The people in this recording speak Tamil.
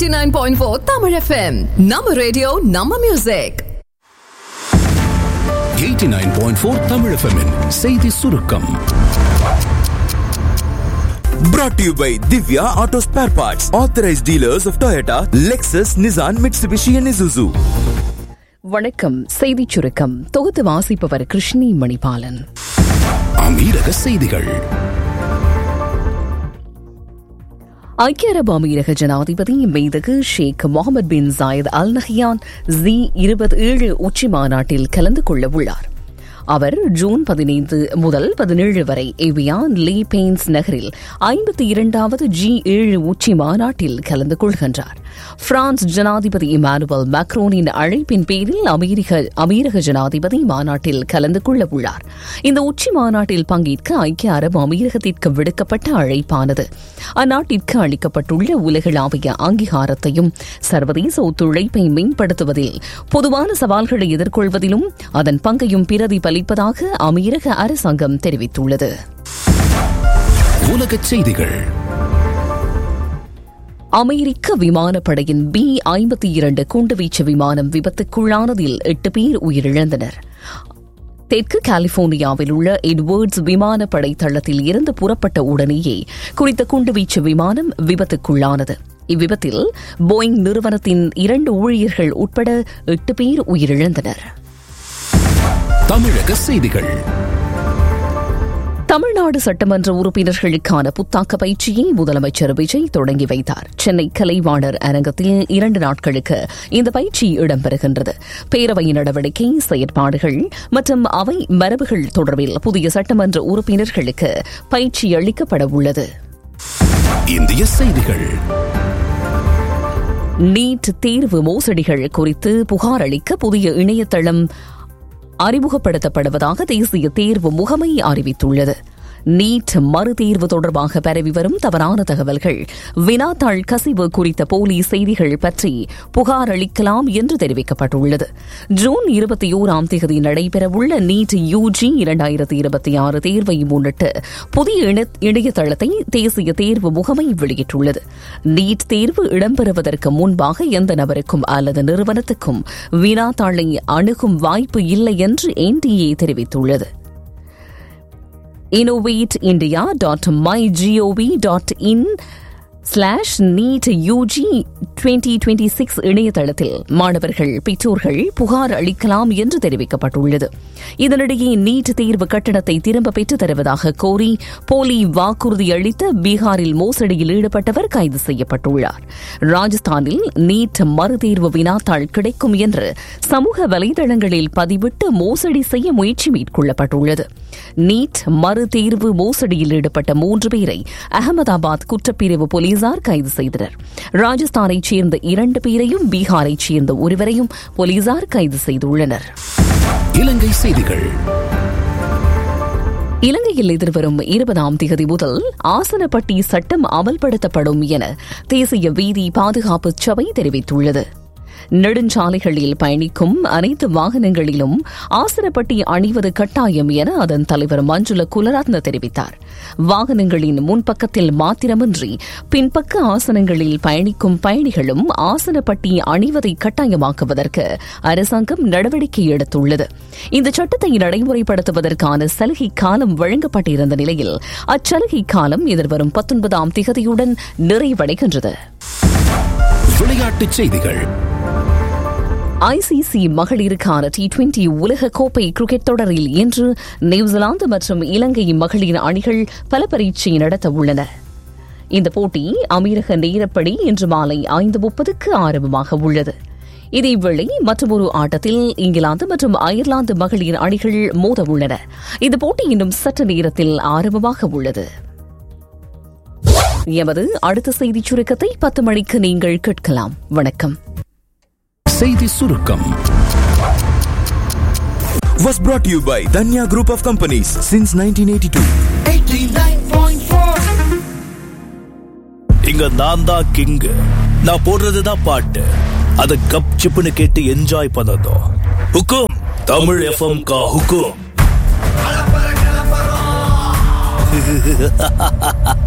89.4 Tamil FM. Nama radio, Nama music. 89.4 Tamil FM -இன் செய்தி சுருக்கம் Brought to you by Divya Auto Spare Parts, authorized dealers of Toyota, Lexus, Nissan, Mitsubishi, and Isuzu. வணக்கம் செய்திச் சுருக்கம் தொகுத்து வாசிப்பவர் கிருஷ்ணி மணிபாலன் அமீரக செய்திகள் ஐக்கிய அரபு அமீரக ஜனாதிபதி மெய்தகு Sheikh Mohamed bin Zayed Al Nahyan G இருபத்தி ஏழு உச்சி மாநாட்டில் கலந்து கொள்ள உள்ளார் அவர் ஜூன் பதினைந்து முதல் பதினேழு வரை எவியான் லீ பெயின்ஸ் நகரில் ஐம்பத்தி இரண்டாவது ஜி ஏழு உச்சி மாநாட்டில் கலந்து கொள்கின்றார் பிரான்ஸ் ஜனாதிபதி இமானுவல் மேக்ரோனின் அழைப்பின் பேரில் அமெரிக்க அமீரக ஜனாதிபதி மாநாட்டில் கலந்து கொள்ள உள்ளார் இந்த உச்சி மாநாட்டில் பங்கேற்க ஐக்கிய அரபு அமீரகத்திற்கு விடுக்கப்பட்ட அழைப்பானது அந்நாட்டிற்கு அளிக்கப்பட்டுள்ள உலகளாவிய அங்கீகாரத்தையும் சர்வதேச ஒத்துழைப்பை மேம்படுத்துவதில் பொதுவான சவால்களை எதிர்கொள்வதிலும் அதன் பங்கையும் பிரதிபலிப்பதாக அமீரக அரசாங்கம் தெரிவித்துள்ளது உலகச் செய்திகள் அமெரிக்க விமானப்படையின் பி ஐம்பத்தி இரண்டு குண்டுவீச்சு விமானம் விபத்துக்குள்ளானதில் எட்டு பேர் உயிரிழந்தனர் தெற்கு கலிபோர்னியாவில் உள்ள எட்வர்ட்ஸ் விமானப்படை தளத்தில் இருந்து புறப்பட்ட உடனேயே குறித்த குண்டுவீச்சு விமானம் விபத்துக்குள்ளானது இவ்விபத்தில் போயிங் நிறுவனத்தின் இரண்டு ஊழியர்கள் உட்பட எட்டு பேர் உயிரிழந்தனர் தமிழக செய்திகள் தமிழ்நாடு சட்டமன்ற உறுப்பினர்களுக்கான புத்தாக்க பயிற்சியை முதலமைச்சர் விஜய் தொடங்கி வைத்தார் சென்னை கலைவாணர் அரங்கத்தில் இரண்டு நாட்களுக்கு இந்த பயிற்சி இடம்பெறுகின்றது பேரவை நடவடிக்கை செயற்பாடுகள் மற்றும் அவை மரபுகள் தொடர்பில் புதிய சட்டமன்ற உறுப்பினர்களுக்கு பயிற்சி அளிக்கப்பட உள்ளது இந்திய செய்திகள் நீட் தேர்வு மோசடிகள் குறித்து புகார் அளிக்க புதிய இணையதளம் அறிமுகப்படுத்தப்படுவதாக தேசிய தேர்வு முகமை அறிவித்துள்ளது நீட் மறுதேர்வு தொடர்பாக பரவி வரும் தவறான தகவல்கள் வினாத்தாள் கசிவு குறித்த போலி செய்திகள் பற்றி புகார் அளிக்கலாம் என்று தெரிவிக்கப்பட்டுள்ளது ஜூன் இருபத்தி ஓராம் தேதி நடைபெறவுள்ள நீட் யூஜி இரண்டாயிரத்தி இருபத்தி ஆறு தேர்வை முன்னிட்டு புதிய இணையதளத்தை தேசிய தேர்வு முகமை வெளியிட்டுள்ளது நீட் தேர்வு இடம்பெறுவதற்கு முன்பாக எந்த நபருக்கும் அல்லது நிறுவனத்துக்கும் வினாத்தாளை அணுகும் வாய்ப்பு இல்லை என்று என்டிஏ தெரிவித்துள்ளது innovate india dot mygov dot in slash NEET UG twenty twenty six இணையதளத்தில் மாணவர்கள் பெற்றோர்கள் புகார் அளிக்கலாம் என்று தெரிவிக்கப்பட்டுள்ளது இதனிடையே நீட் தேர்வு கட்டணத்தை திரும்ப பெற்றுத் தருவதாக கோரி போலி வாக்குறுதி அளித்த பீகாரில் மோசடியில் ஈடுபட்டவர் கைது செய்யப்பட்டுள்ளார் ராஜஸ்தானில் நீட் மறுதேர்வு வினாத்தாள் கிடைக்கும் என்று சமூக வலைதளங்களில் பதிவிட்டு மோசடி செய்ய முயற்சி மேற்கொள்ளப்பட்டுள்ளது நீட் மறுதேர்வு மோசடியில் ஈடுபட்ட மூன்று பேரை அகமதாபாத் குற்றப்பிரிவு போலீசார் கைது செய்தனர் ராஜஸ்தானைச் சேர்ந்த இரண்டு பேரையும் பீகாரைச் சேர்ந்த ஒருவரையும் போலீசார் கைது செய்துள்ளனர் இலங்கை செய்திகள் இலங்கையில் எதிர்வரும் இருபதாம் தேதி முதல் ஆசனப்பட்டி சட்டம் அமல்படுத்தப்படும் என தேசிய வீதி பாதுகாப்பு சபை தெரிவித்துள்ளது நெடுஞ்சாலைகளில் பயணிக்கும் அனைத்து வாகனங்களிலும் ஆசனப்பட்டி அணிவது கட்டாயம் என அதன் தலைவர் மஞ்சுள குலரத்ன தெரிவித்தார் வாகனங்களின் முன்பக்கத்தில் மாத்திரமின்றி பின்பக்க ஆசனங்களில் பயணிக்கும் பயணிகளும் ஆசனப்பட்டி அணிவதை கட்டாயமாக்குவதற்கு அரசாங்கம் நடவடிக்கை எடுத்துள்ளது இந்த சட்டத்தை நடைமுறைப்படுத்துவதற்கான சலுகை காலம் வழங்கப்பட்டிருந்த நிலையில் அச்சலுகை காலம் எதிர்வரும் பத்தொன்பதாம் திகதியுடன் நிறைவடைகின்றது விளையாட்டுச் செய்திகள் ஐசிசி மகளிருக்கான டி டுவெண்டி உலகக்கோப்பை கிரிக்கெட் தொடரில் இன்று நியூசிலாந்து மற்றும் இலங்கை மகளிர் அணிகள் பல பரீட்சை நடத்த உள்ளன இந்த போட்டி அமீரக நேரப்படி இன்று மாலை ஐந்து முப்பதுக்கு ஆரம்பமாக உள்ளது இதேவேளை மற்றொரு ஆட்டத்தில் இங்கிலாந்து மற்றும் அயர்லாந்து மகளிர் அணிகள் மோத உள்ளன இந்த போட்டி இன்னும் சற்று நேரத்தில் ஆரம்பமாக உள்ளது எமது அடுத்த செய்திச் சுருக்கத்தை பத்து மணிக்கு நீங்கள் கேட்கலாம் வணக்கம் செய்தி சுருக்கம் Was brought to you by Danya Group of Companies since 1982. இங்க நான் தான் கிங் நான் போடுறதுதான் பாட்டு அத கப் சிப்புன்னு கேட்டு என்ஜாய் பண்ணதும் ஹுக்கும் தமிழ் எஃப்எம் கா ஹுக்கும்